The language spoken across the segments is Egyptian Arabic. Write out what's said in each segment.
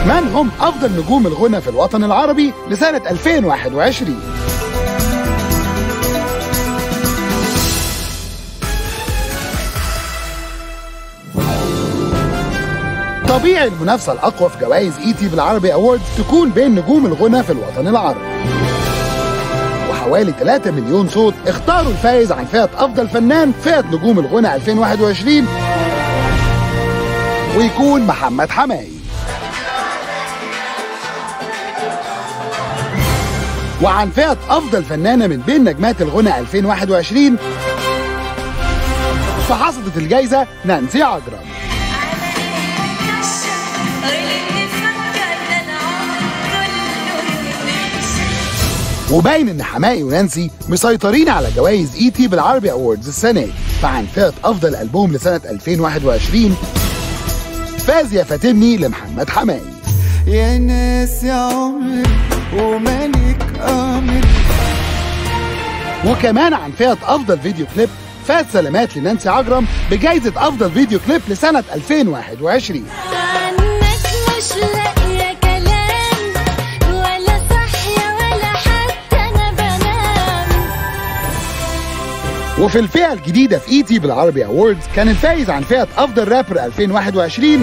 من هم أفضل نجوم الغنى في الوطن العربي لسنة 2021 طبيعي المنافسة الأقوى في جوائز اي تي بالعربي أووردز تكون بين نجوم الغنى في الوطن العربي وحوالي 3 مليون صوت اختاروا الفائز عن فئة أفضل فنان فئة نجوم الغنى 2021 ويكون محمد حماي وعن فئة أفضل فنانة من بين نجمات الغنى 2021 فحصدت الجايزة نانسي عجرم وباين ان حماقي ونانسي مسيطرين على جوائز اي تي بالعربي اووردز السنه دي فعن فئه افضل البوم لسنه 2021 فاز يا فاتني لمحمد حماقي يا ناس يا عمري وملك امر وكمان عن فئه افضل فيديو كليب فاز سلامات لنانسي عجرم بجائزه افضل فيديو كليب لسنه 2021 عنك مش لاقية كلام ولا صحية ولا حتى أنا بنام وفي الفئة الجديدة في اي تي بالعربي اووردز كان الفائز عن فئة افضل رابر 2021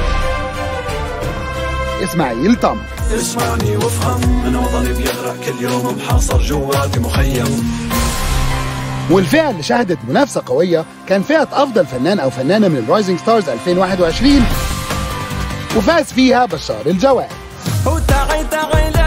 اسماعيل طم اسمعني وافهم انا وطني بيغرق كل يوم محاصر جواتي مخيم والفئة اللي شهدت منافسة قوية كان فئة افضل فنان او فنانة من الرايزنج ستارز 2021 وفاز فيها بشار الجواد وتعي تعي